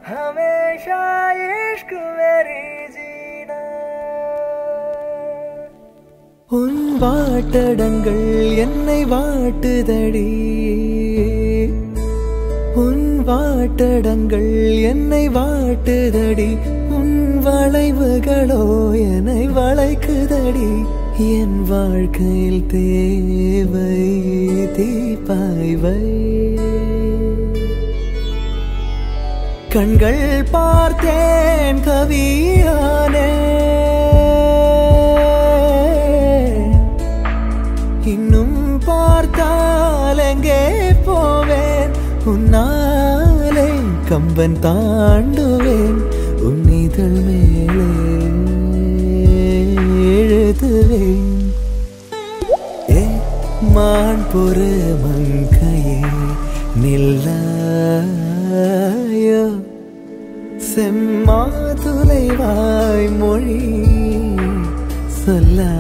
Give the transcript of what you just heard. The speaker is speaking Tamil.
हमेशा इश्क मेरी जीना உன் வாட்டடங்கள் என்னை வாட்டுதடி உன் வாட்டடங்கள் என்னை வாட்டுதடி உன் வளைவுகளோ என்னை வளைக்குதடி என் வாழ்க்கையில் தேவை தீப்பாய்வை கண்கள் பார்த்தேன் கவியானே இன்னும் பார்த்தால் எங்கே போவேன் உன்னாலே கம்பன் தாண்டுவேன் உன் இதழ் மேலே எழுதுவேன் ஏ மான் பொறு மங்கையே நில்லாயோ செம்மாதுளை வாய் மொழி சொல்ல